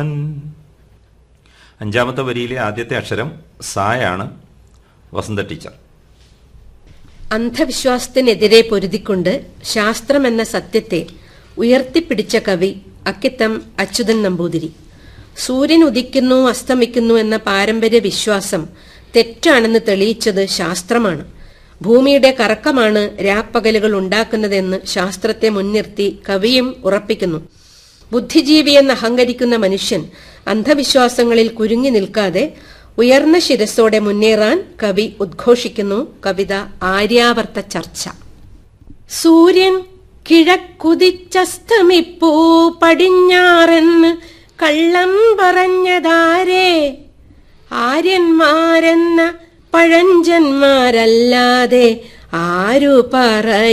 ഞാൻ അഞ്ചാമത്തെ വരിയിലെ ആദ്യത്തെ അക്ഷരം സായാണ് വസന്ത ടീച്ചർ അന്ധവിശ്വാസത്തിനെതിരെ പൊരുതിക്കൊണ്ട് ശാസ്ത്രമെന്ന സത്യത്തെ ഉയർത്തിപ്പിടിച്ച കവി അക്കിത്തം അച്യുതൻ നമ്പൂതിരി സൂര്യൻ ഉദിക്കുന്നു അസ്തമിക്കുന്നു എന്ന പാരമ്പര്യ വിശ്വാസം തെറ്റാണെന്ന് തെളിയിച്ചത് ശാസ്ത്രമാണ് ഭൂമിയുടെ കറക്കമാണ് രാപ്പകലുകൾ ഉണ്ടാക്കുന്നതെന്ന് ശാസ്ത്രത്തെ മുൻനിർത്തി കവിയും ഉറപ്പിക്കുന്നു ബുദ്ധിജീവിയെന്ന് അഹങ്കരിക്കുന്ന മനുഷ്യൻ അന്ധവിശ്വാസങ്ങളിൽ കുരുങ്ങി നിൽക്കാതെ ഉയർന്ന ശിരസോടെ മുന്നേറാൻ കവി ഉദ്ഘോഷിക്കുന്നു കവിത ആര്യാവർത്ത ചർച്ച സൂര്യൻ കിഴക്കുതിച്ചസ്തമിപ്പൂ പടിഞ്ഞാറെന്ന് കള്ളം പറഞ്ഞതാരേ ആര്യന്മാരെന്ന പഴഞ്ചന്മാരല്ലാതെ ആരു പറ